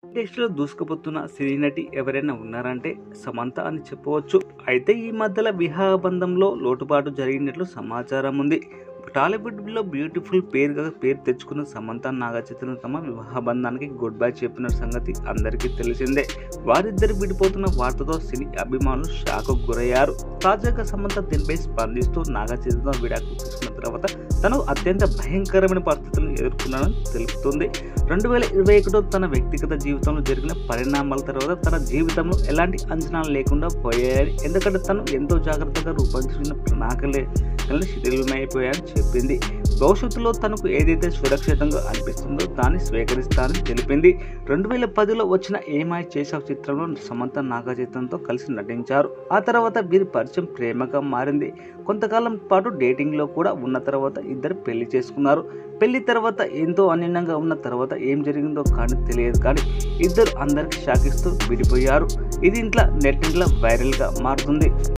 ఇండస్ట్రీలో దూసుకుపోతున్న సినీ నటి ఎవరైనా ఉన్నారంటే సమంత అని చెప్పవచ్చు అయితే ఈ మధ్యలో వివాహ బంధంలో లోటుపాటు జరిగినట్లు సమాచారం ఉంది టాలీవుడ్లో బ్యూటిఫుల్ పేరుగా పేరు తెచ్చుకున్న సమంత నాగచైతన్య తమ వివాహ బంధానికి గుడ్ బై చెప్పిన సంగతి అందరికీ తెలిసిందే వారిద్దరు విడిపోతున్న వార్తతో సినీ అభిమానులు షాకు గురయ్యారు తాజాగా సమంత దీనిపై స్పందిస్తూ నాగచైతన్య విడాకులు తీసుకున్న తర్వాత తను అత్యంత భయంకరమైన పరిస్థితులను ఎదుర్కొన్నానని తెలుపుతుంది రెండు వేల ఇరవై ఒకటో తన వ్యక్తిగత జీవితంలో జరిగిన పరిణామాల తర్వాత తన జీవితంలో ఎలాంటి అంచనాలు లేకుండా పోయాయని ఎందుకంటే తను ఎంతో జాగ్రత్తగా రూపొందించిన ప్రణాళికలే శిథిలమైపోయాయని చెప్పింది భవిష్యత్తులో తనకు ఏదైతే సురక్షితంగా అనిపిస్తుందో దాన్ని స్వీకరిస్తానని తెలిపింది రెండు వేల పదిలో వచ్చిన ఏమాయ్ చేసావ్ చిత్రంలో సమంత నాగచైతన్యతో కలిసి నటించారు ఆ తర్వాత వీరి పరిచయం ప్రేమగా మారింది కొంతకాలం పాటు డేటింగ్లో కూడా ఉన్న తర్వాత ఇద్దరు పెళ్లి చేసుకున్నారు పెళ్లి తర్వాత ఎంతో అన్యోన్యంగా ఉన్న తర్వాత ఏం జరిగిందో కానీ తెలియదు కానీ ఇద్దరు అందరికి షాకిస్తూ విడిపోయారు ఇది ఇంట్లో నెట్ ఇంట్లో వైరల్గా మారుతుంది